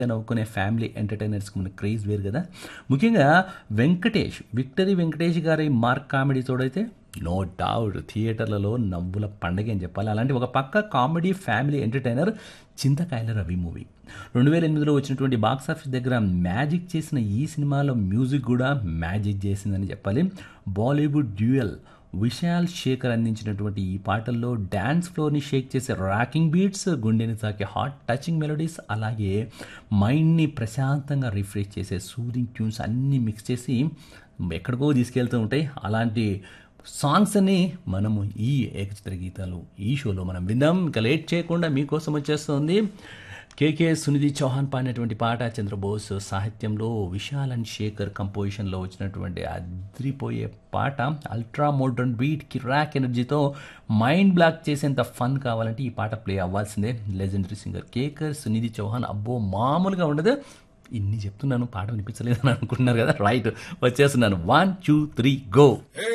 నవ్వుకునే family ఎంటర్టైనర్స్కి మన craze వేరు కదా ముఖ్యంగా వెంకటేష్ విక్టరీ వెంకటేష్ గారి మార్క్ కామెడీ తోడైతే నో డౌట్ థియేటర్లలో నవ్వుల పండగ అని చెప్పాలి అలాంటి ఒక పక్క comedy family entertainer Chintakayala Ravi movie రెండు వేల ఎనిమిదిలో వచ్చినటువంటి బాక్స్ ఆఫీస్ దగ్గర మ్యాజిక్ చేసిన ఈ సినిమాలో మ్యూజిక్ కూడా మ్యాజిక్ చేసిందని చెప్పాలి బాలీవుడ్ డ్యూయల్ విశాల్ శేఖర్ అందించినటువంటి ఈ పాటల్లో డ్యాన్స్ ఫ్లోర్ని షేక్ చేసే రాకింగ్ బీట్స్ గుండెని తాకే హాట్ టచింగ్ మెలోడీస్ అలాగే మైండ్ని ప్రశాంతంగా రిఫ్రెష్ చేసే సూదింగ్ ట్యూన్స్ అన్నీ మిక్స్ చేసి ఎక్కడికో తీసుకెళ్తూ ఉంటాయి అలాంటి సాంగ్స్ అని మనము ఈ ఏకచిత్ర గీతాలు ఈ షోలో మనం విందాం ఇంకా లేట్ చేయకుండా మీకోసం వచ్చేస్తుంది కేకే సునిధి చౌహాన్ పాడినటువంటి పాట చంద్రబోస్ సాహిత్యంలో విశాల్ అండ్ శేఖర్ కంపోజిషన్లో వచ్చినటువంటి అద్రిపోయే పాట అల్ట్రా మోడ్రన్ బీట్ కిరాక్ ఎనర్జీతో మైండ్ బ్లాక్ చేసేంత ఫన్ కావాలంటే ఈ పాట ప్లే అవ్వాల్సిందే లెజెండరీ సింగర్ కేకర్ సునిధి చౌహాన్ అబ్బో మామూలుగా ఉండదు ఇన్ని చెప్తున్నాను పాట వినిపించలేదని అనుకుంటున్నారు కదా రైట్ వచ్చేస్తున్నాను one two three go Hey